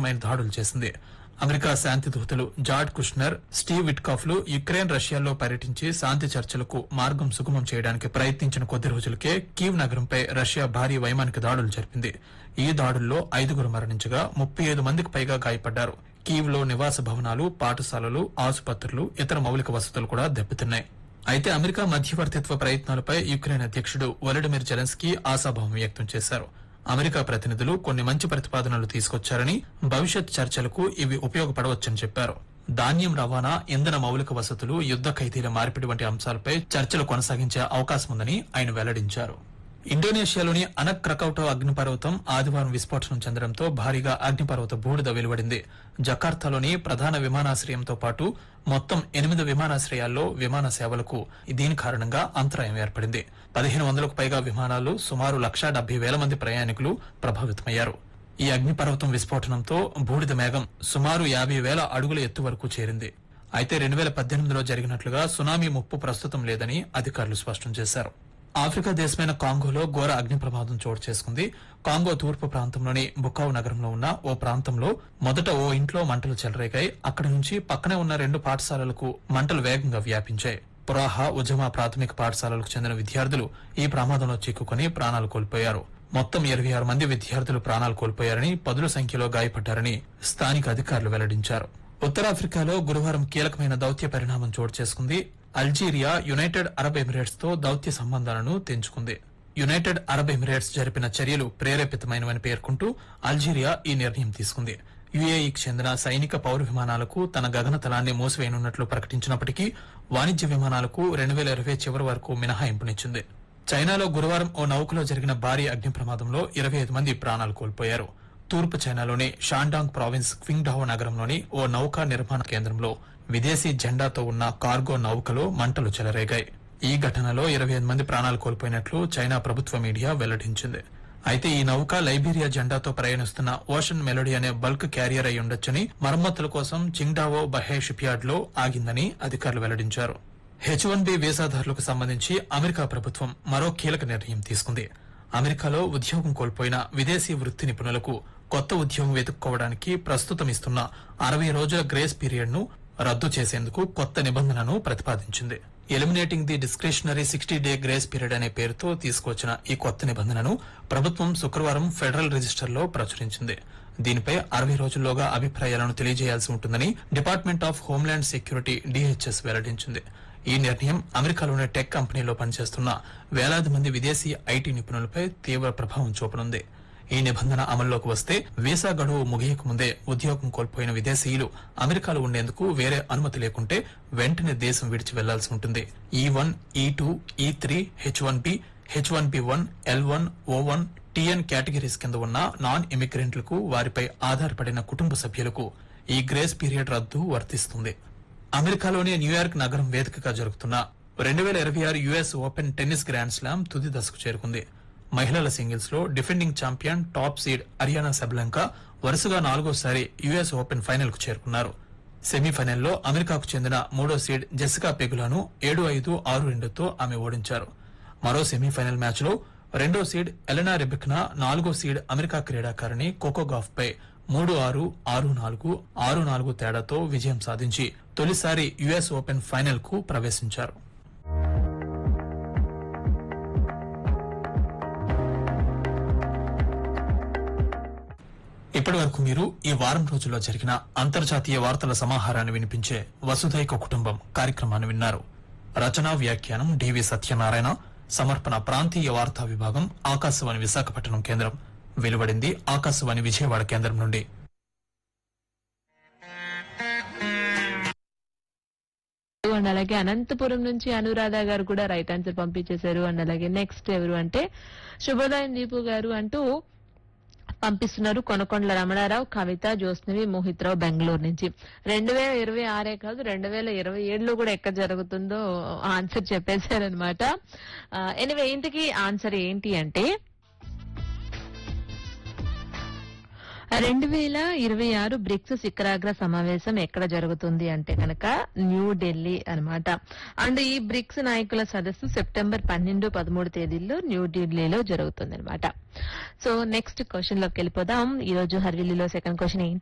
తీవ్రమైన దాడులు చేసింది అమెరికా శాంతి దూతలు జార్డ్ కుష్నర్ స్టీవ్ విట్కాఫ్లు యుక్రెయిన్ రష్యాలో పర్యటించి శాంతి చర్చలకు మార్గం సుగమం చేయడానికి ప్రయత్నించిన కొద్ది రోజులకే కీవ్ నగరంపై రష్యా భారీ వైమానిక దాడులు జరిపింది ఈ దాడుల్లో ఐదుగురు మరణించగా ముప్పై ఐదు మందికి పైగా గాయపడ్డారు కీవ్ లో నివాస భవనాలు పాఠశాలలు ఆసుపత్రులు ఇతర మౌలిక వసతులు కూడా దెబ్బతిన్నాయి అయితే అమెరికా మధ్యవర్తిత్వ ప్రయత్నాలపై యుక్రెయిన్ అధ్యక్షుడు వొలడిమిర్ జెలెన్స్కీ ఆశాభావం వ్యక్తం చేశారు అమెరికా ప్రతినిధులు కొన్ని మంచి ప్రతిపాదనలు తీసుకొచ్చారని భవిష్యత్ చర్చలకు ఇవి ఉపయోగపడవచ్చని చెప్పారు ధాన్యం రవాణా ఇంధన మౌలిక వసతులు యుద్ద ఖైదీల మార్పిడి వంటి అంశాలపై చర్చలు కొనసాగించే అవకాశం ఉందని ఆయన వెల్లడించారు ఇండోనేషియాలోని అనక్ క్రకౌటో అగ్నిపర్వతం ఆదివారం విస్ఫోటనం చెందడంతో భారీగా అగ్నిపర్వత బూడిద వెలువడింది జకార్తాలోని ప్రధాన విమానాశ్రయంతో పాటు మొత్తం ఎనిమిది విమానాశ్రయాల్లో విమాన సేవలకు దీని కారణంగా అంతరాయం ఏర్పడింది పదిహేను వందలకు పైగా విమానాలు సుమారు లక్షా డెబ్బై వేల మంది ప్రయాణికులు ప్రభావితమయ్యారు ఈ అగ్నిపర్వతం విస్ఫోటనంతో బూడిద మేఘం సుమారు యాభై వేల అడుగుల ఎత్తు వరకు చేరింది అయితే రెండు వేల పద్దెనిమిదిలో జరిగినట్లుగా సునామీ ముప్పు ప్రస్తుతం లేదని అధికారులు స్పష్టం చేశారు ఆఫ్రికా దేశమైన కాంగోలో ఘోర అగ్ని ప్రమాదం చోటు చేసుకుంది కాంగో తూర్పు ప్రాంతంలోని బుకావ్ నగరంలో ఉన్న ఓ ప్రాంతంలో మొదట ఓ ఇంట్లో మంటలు చెలరేగాయి అక్కడి నుంచి పక్కనే ఉన్న రెండు పాఠశాలలకు మంటలు వేగంగా వ్యాపించాయి పురాహ ఉజమా ప్రాథమిక పాఠశాలలకు చెందిన విద్యార్థులు ఈ ప్రమాదంలో చిక్కుకుని ప్రాణాలు కోల్పోయారు మొత్తం ఇరవై ఆరు మంది విద్యార్థులు ప్రాణాలు కోల్పోయారని పదుల సంఖ్యలో గాయపడ్డారని స్థానిక అధికారులు వెల్లడించారు ఉత్తరాఫ్రికాలో గురువారం కీలకమైన దౌత్య పరిణామం చోటు చేసుకుంది అల్జీరియా యునైటెడ్ అరబ్ ఎమిరేట్స్ తో దౌత్య సంబంధాలను తెంచుకుంది యునైటెడ్ అరబ్ ఎమిరేట్స్ జరిపిన చర్యలు ప్రేరేపితమైనవని పేర్కొంటూ అల్జీరియా ఈ నిర్ణయం తీసుకుంది యుఏఈకి చెందిన సైనిక పౌర విమానాలకు తన గగనతలాన్ని మూసివేయనున్నట్లు ప్రకటించినప్పటికీ వాణిజ్య విమానాలకు రెండు వేల ఇరవై చివరి వరకు మినహాయింపునిచ్చింది చైనాలో గురువారం ఓ నౌకలో జరిగిన భారీ అగ్ని ప్రమాదంలో ఇరవై ఐదు మంది ప్రాణాలు కోల్పోయారు తూర్పు చైనాలోని షాండాంగ్ ప్రావిన్స్ క్వింగ్డావో నగరంలోని ఓ నౌకా నిర్మాణ కేంద్రంలో విదేశీ జెండాతో ఉన్న కార్గో నౌకలో మంటలు చెలరేగాయి ఈ ఘటనలో ఇరవై ఐదు మంది ప్రాణాలు కోల్పోయినట్లు చైనా ప్రభుత్వ మీడియా వెల్లడించింది అయితే ఈ నౌక లైబీరియా జెండాతో ప్రయాణిస్తున్న ఓషన్ మెలోడీ అనే బల్క్ క్యారియర్ అయి ఉండొచ్చని మరమ్మతుల కోసం చింగ్డావో బహే షిప్ యార్డ్ లో ఆగిందని అధికారులు వెల్లడించారు హెచ్ వన్ బి వీసాదారులకు సంబంధించి అమెరికా ప్రభుత్వం మరో కీలక నిర్ణయం తీసుకుంది అమెరికాలో ఉద్యోగం కోల్పోయిన విదేశీ వృత్తి నిపుణులకు కొత్త ఉద్యోగం వెతుక్కోవడానికి ప్రస్తుతం ఇస్తున్న అరవై రోజుల గ్రేస్ పీరియడ్ ను రద్దు చేసేందుకు కొత్త నిబంధనను ప్రతిపాదించింది eliminating the discretionary sixty day grace period అనే పేరుతో తీసుకొచ్చిన ఈ కొత్త నిబంధనను ప్రభుత్వం శుక్రవారం ఫెడరల్ రిజిస్టర్లో ప్రచురించింది దీనిపై అరవై రోజుల్లోగా అభిప్రాయాలను తెలియజేయాల్సి ఉంటుందని department of homeland security DHS వెల్లడించింది ఈ నిర్ణయం అమెరికాలోని టెక్ కంపెనీలో పనిచేస్తున్న వేలాది మంది విదేశీ ఐటీ నిపుణులపై తీవ్ర ప్రభావం చూపనుంది ఈ నిబంధన అమల్లోకి వస్తే వీసా గడువు ముగియక ముందే ఉద్యోగం కోల్పోయిన విదేశీయులు అమెరికాలో ఉండేందుకు వేరే అనుమతి లేకుంటే వెంటనే దేశం విడిచి వెళ్లాల్సి ఉంటుంది ఈ one E two E three H one B H one B one L one O one TN categories కింద ఉన్న నాన్ ఇమిగ్రెంట్లకు వారిపై ఆధారపడిన కుటుంబ సభ్యులకు ఈ గ్రేస్ పీరియడ్ రద్దు వర్తిస్తుంది అమెరికాలోని న్యూయార్క్ నగరం వేదికగా జరుగుతున్న రెండు వేల ఇరవై ఆరు US open tennis grand slam తుది దశకు చేరుకుంది మహిళల సింగిల్స్ లో defending champion top seed Aryna Sabalenka వరుసగా నాలుగోసారి యుఎస్ ఓపెన్ ఫైనల్ కు చేరుకున్నారు సెమీఫైనల్లో అమెరికాకు చెందిన మూడో సీడ్ జెసికా పెగులాను ఏడు ఐదు ఆరు రెండుతో ఆమె ఓడించారు మరో సెమీఫైనల్ మ్యాచ్ లో రెండో సీడ్ ఎలెనా రెబిక్నా నాలుగో సీడ్ అమెరికా క్రీడాకారిణి కోకోగాఫ్ పై మూడు ఆరు ఆరు నాలుగు ఆరు నాలుగు తేడాతో విజయం సాధించి తొలిసారి యుఎస్ ఓపెన్ ఫైనల్ కు ప్రవేశించారు ఇప్పటి వరకు మీరు ఈ వారం రోజుల్లో జరిగిన అంతర్జాతీయ వార్తల సమాహారాన్ని వినిపించే వసుధైక కుటుంబం కార్యక్రమాన్ని విన్నారు రచనా వ్యాఖ్యానం డివి సత్యనారాయణ సమర్పణ ప్రాంతీయ వార్తా విభాగం ఆకాశవాణి విశాఖపట్నం కేంద్రం వెలువడింది ఆకాశవాణి విజయవాడ కేంద్రం నుండి అండ్ అలాగే అనంతపురం నుంచి అనురాధ గారు కూడా రైట్ ఆన్సర్ పంపించేశారు అండ్ అలాగే నెక్స్ట్ ఎవరు అంటే శుభోదయం దీపు గారు అంటూ పంపిస్తున్నారు కొనకొండల రమణారావు కవిత జ్యోత్స్నవి మోహిత్ రావు బెంగళూరు నుంచి రెండు వేల ఇరవై ఆరే కాదు రెండు వేల ఇరవై ఏడులో కూడా ఎక్కడ జరుగుతుందో ఆన్సర్ చెప్పేశారనమాట ఎనివే ఇంతకీ ఆన్సర్ ఏంటి అంటే రెండు వేల ఇరవై ఆరు బ్రిక్స్ శిఖరాగ్ర సమావేశం ఎక్కడ జరుగుతుంది అంటే కనుక న్యూఢిల్లీ అన్నమాట అండ్ ఈ బ్రిక్స్ నాయకుల సదస్సు సెప్టెంబర్ పన్నెండు పదమూడు తేదీల్లో న్యూఢిల్లీలో జరుగుతుంది అనమాట సో నెక్స్ట్ క్వశ్చన్ లోకి వెళ్ళిపోదాం ఈ రోజు హర్విల్లీలో సెకండ్ క్వశ్చన్ ఏంటి